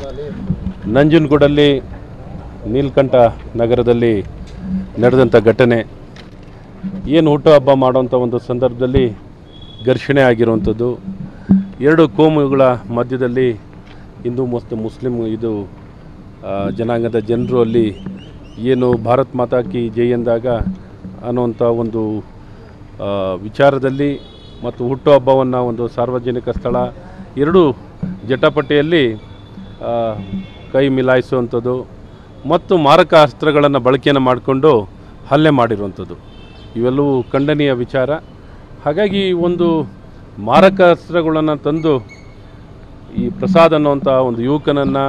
ನಂಜನಗೂಡಲ್ಲಿ ನೀಲಕಂಠ ನಗರದಲ್ಲಿ ನಡೆದಂಥ ಘಟನೆ ಏನು ಹುಟ್ಟುಹಬ್ಬ ಮಾಡೋಂಥ ಒಂದು ಸಂದರ್ಭದಲ್ಲಿ ಘರ್ಷಣೆ ಆಗಿರುವಂಥದ್ದು ಎರಡು ಕೋಮುಗಳ ಮಧ್ಯದಲ್ಲಿ ಹಿಂದೂ ಮತ್ತು ಮುಸ್ಲಿಂ ಇದು ಆ, ಜನಾಂಗದ ಜನರು ಅಲ್ಲಿ ಏನು ಭಾರತ್ ಮಾತಾ ಕಿ ಜೈ ಎಂದಾಗ ಅನ್ನುವಂಥ ಒಂದು ಆ, ವಿಚಾರದಲ್ಲಿ ಮತ್ತು ಹುಟ್ಟುಹಬ್ಬವನ್ನು ಒಂದು ಸಾರ್ವಜನಿಕ ಸ್ಥಳ ಎರಡೂ ಜಟಾಪಟಿಯಲ್ಲಿ ಆ, ಕೈ ಮಿಲಾಯಿಸುವಂಥದ್ದು ಮತ್ತು ಮಾರಕ ಅಸ್ತ್ರಗಳನ್ನು ಬಳಕೆಯನ್ನು ಮಾಡಿಕೊಂಡು ಹಲ್ಲೆ ಮಾಡಿರುವಂಥದ್ದು ಇವೆಲ್ಲವೂ ಖಂಡನೀಯ ವಿಚಾರ ಹಾಗಾಗಿ ಒಂದು ಮಾರಕ ಅಸ್ತ್ರಗಳನ್ನು ತಂದು ಈ ಪ್ರಸಾದ್ ಅನ್ನುವಂಥ ಒಂದು ಯುವಕನನ್ನು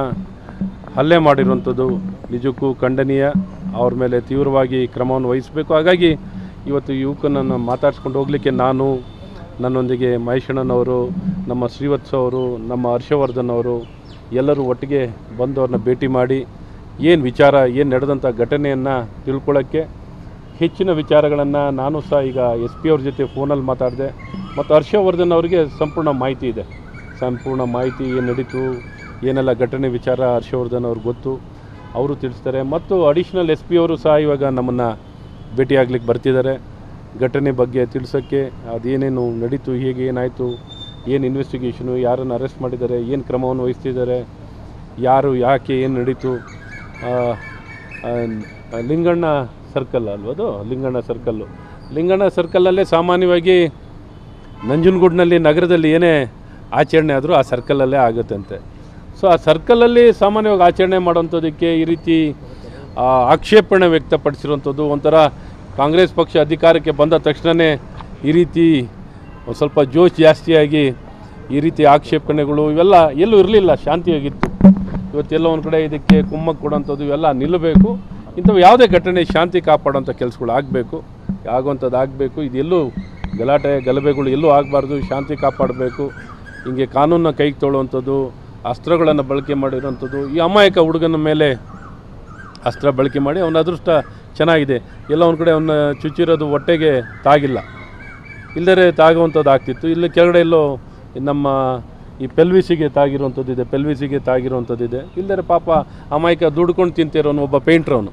ಹಲ್ಲೆ ಮಾಡಿರುವಂಥದ್ದು ನಿಜಕ್ಕೂ ಖಂಡನೀಯ ಅವ್ರ ಮೇಲೆ ತೀವ್ರವಾಗಿ ಕ್ರಮವನ್ನು ವಹಿಸಬೇಕು ಹಾಗಾಗಿ ಇವತ್ತು ಯುವಕನನ್ನು ಮಾತಾಡ್ಸ್ಕೊಂಡು ಹೋಗಲಿಕ್ಕೆ ನಾನು ನನ್ನೊಂದಿಗೆ ಮಹೇಶಣ್ಣನವರು ನಮ್ಮ ಶ್ರೀವತ್ಸ ಅವರು ನಮ್ಮ ಹರ್ಷವರ್ಧನ್ ಅವರು ಎಲ್ಲರೂ ಒಟ್ಟಿಗೆ ಬಂದು ಅವ್ರನ್ನ ಭೇಟಿ ಮಾಡಿ ಏನು ವಿಚಾರ ಏನು ನಡೆದಂಥ ಘಟನೆಯನ್ನು ತಿಳ್ಕೊಳ್ಳೋಕ್ಕೆ ಹೆಚ್ಚಿನ ವಿಚಾರಗಳನ್ನು ನಾನು ಸಹ ಈಗ ಎಸ್ ಪಿ ಅವ್ರ ಜೊತೆ ಫೋನಲ್ಲಿ ಮಾತಾಡಿದೆ ಮತ್ತು ಹರ್ಷವರ್ಧನ್ ಅವರಿಗೆ ಸಂಪೂರ್ಣ ಮಾಹಿತಿ ಇದೆ ಸಂಪೂರ್ಣ ಮಾಹಿತಿ ಏನು ನಡೀತು ಏನೆಲ್ಲ ಘಟನೆ ವಿಚಾರ ಹರ್ಷವರ್ಧನ್ ಅವ್ರಿಗೆ ಗೊತ್ತು ಅವರು ತಿಳಿಸ್ತಾರೆ ಮತ್ತು ಅಡಿಷ್ನಲ್ ಎಸ್ ಪಿ ಅವರು ಸಹ ಇವಾಗ ನಮ್ಮನ್ನು ಭೇಟಿಯಾಗ್ಲಿಕ್ಕೆ ಬರ್ತಿದ್ದಾರೆ ಘಟನೆ ಬಗ್ಗೆ ತಿಳಿಸೋಕ್ಕೆ ಅದೇನೇನು ನಡೀತು ಹೇಗೆ ಏನಾಯಿತು ಏನು ಇನ್ವೆಸ್ಟಿಗೇಷನು ಯಾರನ್ನು ಅರೆಸ್ಟ್ ಮಾಡಿದ್ದಾರೆ ಏನು ಕ್ರಮವನ್ನು ವಹಿಸ್ತಿದ್ದಾರೆ ಯಾರು ಯಾಕೆ ಏನು ನಡೀತು ಆ, ಆ, ಲಿಂಗಣ್ಣ ಸರ್ಕಲ್ ಅಲ್ವ ಅದು ಲಿಂಗಣ್ಣ ಸರ್ಕಲ್ಲು ಲಿಂಗಣ್ಣ ಸರ್ಕಲಲ್ಲೇ ಸಾಮಾನ್ಯವಾಗಿ ನಂಜನಗೂಡಿನಲ್ಲಿ ನಗರದಲ್ಲಿ ಏನೇ ಆಚರಣೆ ಆದರೂ ಆ ಸರ್ಕಲಲ್ಲೇ ಆಗುತ್ತಂತೆ ಸೊ ಆ ಸರ್ಕಲಲ್ಲಿ ಸಾಮಾನ್ಯವಾಗಿ ಆಚರಣೆ ಮಾಡೋಂಥದ್ದಕ್ಕೆ ಈ ರೀತಿ ಆ, ಆಕ್ಷೇಪಣೆ ವ್ಯಕ್ತಪಡಿಸಿರುವಂಥದ್ದು ಒಂಥರ ಕಾಂಗ್ರೆಸ್ ಪಕ್ಷ ಅಧಿಕಾರಕ್ಕೆ ಬಂದ ತಕ್ಷಣವೇ ಈ ರೀತಿ ಒಂದು ಸ್ವಲ್ಪ ಜೋಶ್ ಜಾಸ್ತಿಯಾಗಿ ಈ ರೀತಿ ಆಕ್ಷೇಪಣೆಗಳು ಇವೆಲ್ಲ ಎಲ್ಲೂ ಇರಲಿಲ್ಲ ಶಾಂತಿಯಾಗಿತ್ತು ಇವತ್ತೆಲ್ಲ ಒಂದು ಕಡೆ ಇದಕ್ಕೆ ಕುಮ್ಮಕ್ಕೆ ಕೊಡೋಂಥದ್ದು ಇವೆಲ್ಲ ನಿಲ್ಲಬೇಕು ಇಂಥವು ಯಾವುದೇ ಘಟನೆ ಶಾಂತಿ ಕಾಪಾಡೋಂಥ ಕೆಲಸಗಳು ಆಗಬೇಕು ಆಗುವಂಥದ್ದು ಆಗಬೇಕು ಇದೆಲ್ಲೂ ಗಲಾಟೆ ಗಲಭೆಗಳು ಎಲ್ಲೂ ಆಗಬಾರ್ದು ಶಾಂತಿ ಕಾಪಾಡಬೇಕು ಹಿಂಗೆ ಕಾನೂನನ್ನ ಕೈಗೆ ತೊಗೊಳ್ಳುವಂಥದ್ದು ಅಸ್ತ್ರಗಳನ್ನು ಬಳಕೆ ಮಾಡಿರೋಂಥದ್ದು ಈ ಅಮಾಯಕ ಹುಡುಗನ ಮೇಲೆ ಅಸ್ತ್ರ ಬಳಕೆ ಮಾಡಿ ಅವನ ಅದೃಷ್ಟ ಚೆನ್ನಾಗಿದೆ ಎಲ್ಲ ಒಂದು ಕಡೆ ಅವನ್ನ ಚುಚ್ಚಿರೋದು ಹೊಟ್ಟೆಗೆ ತಾಗಿಲ್ಲ ಇಲ್ಲದೇ ತಾಗುವಂಥದ್ದು ಆಗ್ತಿತ್ತು ಇಲ್ಲಿ ಕೆಳಗಡೆ ಎಲ್ಲೋ ನಮ್ಮ ಈ ಪೆಲ್ವಿಸಿಗೆ ತಾಗಿರುವಂಥದ್ದಿದೆ ಪೆಲ್ವಿಸಿಗೆ ತಾಗಿರುವಂಥದ್ದಿದೆ ಇಲ್ಲದೇ ಪಾಪ ಅಮಾಯಕ ದುಡ್ಕೊಂಡು ತಿಂತಿರೋನು ಒಬ್ಬ ಪೇಂಟ್ರ್ ಅವನು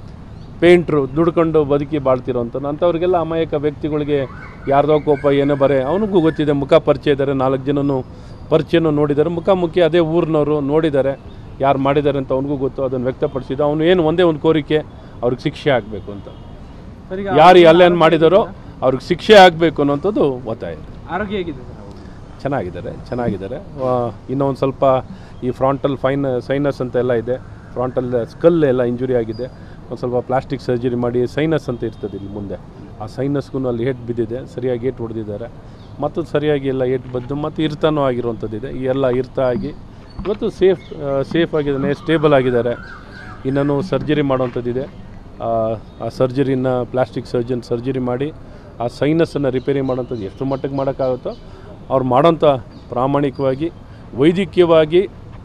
ಪೇಂಟ್ರು ದುಡ್ಕೊಂಡು ಬದುಕಿ ಬಾಳ್ತಿರೋಂಥದ್ದು ಅಂಥವ್ರಿಗೆಲ್ಲ ಅಮಾಯಕ ವ್ಯಕ್ತಿಗಳಿಗೆ ಯಾರ್ದೋ ಕೋಪ ಏನೋ ಬರೆ ಅವನಿಗೂ ಗೊತ್ತಿದೆ ಮುಖ ಪರಿಚಯ ಇದ್ದಾರೆ ನಾಲ್ಕು ಜನನು ಪರಿಚಯನೂ ನೋಡಿದ್ದಾರೆ ಮುಖಾಮುಖಿ ಅದೇ ಊರಿನವರು ನೋಡಿದ್ದಾರೆ ಯಾರು ಮಾಡಿದ್ದಾರೆ ಅಂತ ಅವನಿಗೂ ಗೊತ್ತು ಅದನ್ನು ವ್ಯಕ್ತಪಡಿಸಿದ ಅವನು ಏನು ಒಂದೇ ಒಂದು ಕೋರಿಕೆ ಅವ್ರಿಗೆ ಶಿಕ್ಷೆ ಆಗಬೇಕು ಅಂತ ಸರ್ ಈಗ ಯಾರು ಅಲ್ಲೇನು ಮಾಡಿದಾರೋ ಅವ್ರಿಗೆ ಶಿಕ್ಷೆ ಆಗಬೇಕು ಅನ್ನೋಂಥದ್ದು ಒತ್ತಾಯ ಇದೆ ಆರೋಗ್ಯ ಹೇಗಿದೆ ಸರ್ ಅವರು ಚೆನ್ನಾಗಿದ್ದಾರೆ ಚೆನ್ನಾಗಿದ್ದಾರೆ ಆ, ಇನ್ನೂ ಒಂದು ಸ್ವಲ್ಪ ಈ ಫ್ರಾಂಟಲ್ ಫೈನ್ ಸೈನಸ್ ಅಂತ ಎಲ್ಲ ಇದೆ ಫ್ರಾಂಟಲ್ ಸ್ಕಲ್ ಎಲ್ಲ ಇಂಜುರಿ ಆಗಿದೆ ಒಂದು ಸ್ವಲ್ಪ ಪ್ಲಾಸ್ಟಿಕ್ ಸರ್ಜರಿ ಮಾಡಿ ಸೈನಸ್ ಅಂತ ಇರ್ತದೆ ಇಲ್ಲಿ ಮುಂದೆ ಆ ಸೈನಸ್ಗೂ ಅಲ್ಲಿ ಏಟ್ ಬಿದ್ದಿದೆ ಸರಿಯಾಗಿ ಏಟ್ ಹೊಡೆದಿದ್ದಾರೆ ಮತ್ತು ಸರಿಯಾಗಿ ಎಲ್ಲ ಏಟ್ ಬದ್ದು ಮತ್ತು ಇರ್ತಾನೂ ಆಗಿರುವಂಥದ್ದಿದೆ ಈ ಎಲ್ಲ ಇರ್ತಾ ಆಗಿ ಇವತ್ತು ಸೇಫ್ ಸೇಫ್ ಆಗಿದ್ದಾನೆ ಸ್ಟೇಬಲ್ ಆಗಿದ್ದಾರೆ ಇನ್ನೂ ಸರ್ಜರಿ ಮಾಡುವಂಥದ್ದಿದೆ ಆ ಆ ಸರ್ಜರಿನ ಪ್ಲಾಸ್ಟಿಕ್ ಸರ್ಜನ್ ಸರ್ಜರಿ ಮಾಡಿ ಆ ಸೈನಸನ್ನು ರಿಪೇರಿ ಮಾಡೋಂಥದ್ದು ಎಷ್ಟು ಮಟ್ಟಿಗೆ ಮಾಡೋಕ್ಕಾಗುತ್ತೋ ಅವ್ರು ಮಾಡೋಂಥ ಪ್ರಾಮಾಣಿಕವಾಗಿ ವೈದ್ಯಕೀಯವಾಗಿ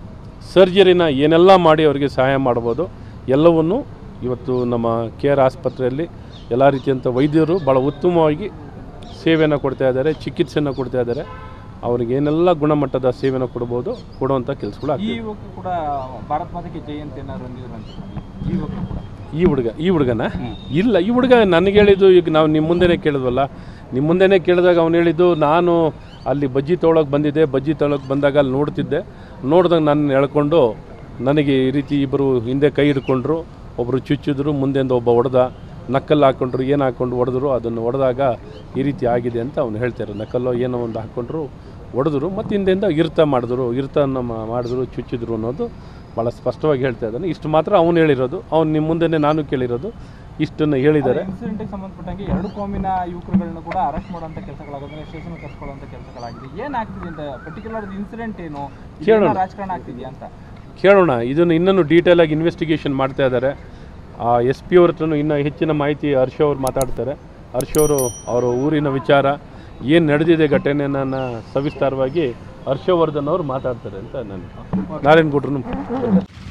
ಸರ್ಜರಿನ ಏನೆಲ್ಲ ಮಾಡಿ ಅವರಿಗೆ ಸಹಾಯ ಮಾಡ್ಬೋದು ಎಲ್ಲವನ್ನು ಇವತ್ತು ನಮ್ಮ ಕೆ ಆರ್ ಆಸ್ಪತ್ರೆಯಲ್ಲಿ ಎಲ್ಲ ರೀತಿಯಂಥ ವೈದ್ಯರು ಭಾಳ ಉತ್ತಮವಾಗಿ ಸೇವೆಯನ್ನು ಕೊಡ್ತಾ ಇದ್ದಾರೆ ಚಿಕಿತ್ಸೆಯನ್ನು ಕೊಡ್ತಾ ಇದ್ದಾರೆ ಅವ್ರಿಗೆ ಏನೆಲ್ಲ ಗುಣಮಟ್ಟದ ಸೇವೆಯನ್ನು ಕೊಡ್ಬೋದು ಕೊಡುವಂಥ ಕೆಲಸಗಳು ಈ ಆಗ್ತದೆ ಯುವಕ ಕೂಡ ಭಾರತ್ ಮಾತೆಗೆ ಜಯಂತಿ ಏನಾದ್ರು ಹೊಂದಿದ್ರಂತೆ ಈ ಯುವಕ ಕೂಡ ಈ ಹುಡುಗ ಈ ಹುಡುಗನ ಇಲ್ಲ ಈ ಹುಡುಗ ನನಗೆ ಹೇಳಿದ್ದು ಈಗ ನಾವು ನಿಮ್ಮ ಮುಂದೆನೇ ಕೇಳಿದ್ವಲ್ಲ ನಿಮ್ಮ ಮುಂದೆನೇ ಕೇಳಿದಾಗ ಅವ್ನು ಹೇಳಿದ್ದು ನಾನು ಅಲ್ಲಿ ಬಜ್ಜಿ ತೊಗೊಳಕ್ಕೆ ಬಂದಿದ್ದೆ ಬಜ್ಜಿ ತೊಗೊಳಕ್ಕೆ ಬಂದಾಗ ಅಲ್ಲಿ ನೋಡ್ತಿದ್ದೆ ನೋಡಿದಾಗ ನನ್ನ ಎಳ್ಕೊಂಡು ನನಗೆ ಈ ರೀತಿ ಇಬ್ಬರು ಹಿಂದೆ ಕೈ ಹಿಡ್ಕೊಂಡ್ರು ಒಬ್ಬರು ಚುಚ್ಚಿದ್ರು ಮುಂದೆಂದ ಒಬ್ಬ ಹೊಡೆದ ನಕ್ಕಲ್ಲಿ ಹಾಕ್ಕೊಂಡ್ರು ಏನು ಹಾಕ್ಕೊಂಡು ಹೊಡೆದ್ರು ಅದನ್ನು ಹೊಡೆದಾಗ ಈ ರೀತಿ ಆಗಿದೆ ಅಂತ ಅವ್ನು ಹೇಳ್ತಾರೆ ನಕ್ಕಲ್ಲೋ ಏನೋ ಒಂದು ಹಾಕ್ಕೊಂಡ್ರು ಹೊಡೆದ್ರು ಮತ್ತು ಹಿಂದೆಯಿಂದ ಇರ್ತ ಮಾಡಿದ್ರು ಇರ್ತನ ಮಾ- ಮಾಡಿದ್ರು ಚುಚ್ಚಿದ್ರು ಅನ್ನೋದು ಭಾಳ ಸ್ಪಷ್ಟವಾಗಿ ಹೇಳ್ತಾ ಇದ್ದಾನೆ ಇಷ್ಟು ಮಾತ್ರ ಅವನು ಹೇಳಿರೋದು ಅವ್ನು ನಿಮ್ಮ ಮುಂದೆನೇ ನಾನು ಕೇಳಿರೋದು ಇಷ್ಟನ್ನು ಹೇಳಿದ್ದಾರೆ ಇನ್ಸಿಡೆಂಟ್ಗೆ ಸಂಬಂಧಪಟ್ಟಂಗೆ ಎರಡು ಕೋಮಿನ ಯುವಕರುಗಳನ್ನ ಕೂಡ ಅರೆಸ್ಟ್ ಮಾಡುವಂತ ಕೆಲಸಗಳಾಗೋದ್ರೆ ಸ್ಟೇಷನ್ ಕರ್ಸ್ಕೊಳ್ಳುವಂತ ಕೆಲಸಗಳಾಗಿದೆ ಏನಾಗ್ತಿದೆ ಅಂತ ಪರ್ಟಿಕ್ಯುಲರ್ ಇನ್ಸಿಡೆಂಟ್ ಏನು ಕೇಳೋಣ. ಇದೆಲ್ಲ ರಾಜಕಾರಣ ಆಗ್ತಿದೆಯಾ ಅಂತ ಕೇಳೋಣ ಇದನ್ನು ಇನ್ನೂ ಡೀಟೇಲಾಗಿ ಇನ್ವೆಸ್ಟಿಗೇಷನ್ ಮಾಡ್ತಾ ಇದ್ದಾರೆ ಆ ಎಸ್ ಪಿ ಅವ್ರ ಹತ್ರನೂ ಇನ್ನೂ ಹೆಚ್ಚಿನ ಮಾಹಿತಿ ಹರ್ಷ ಅವ್ರು ಮಾತಾಡ್ತಾರೆ ಹರ್ಷ ಅವರು ಅವರ ಊರಿನ ವಿಚಾರ ಏನು ನಡೆದಿದೆ ಘಟನೆಯನ್ನು ಸವಿಸ್ತಾರವಾಗಿ ಹರ್ಷವರ್ಧನ್ ಅವರು ಮಾತಾಡ್ತಾರೆ ಅಂತ ನಾನು ನಾರಾಯಣಗೌಡ್ರು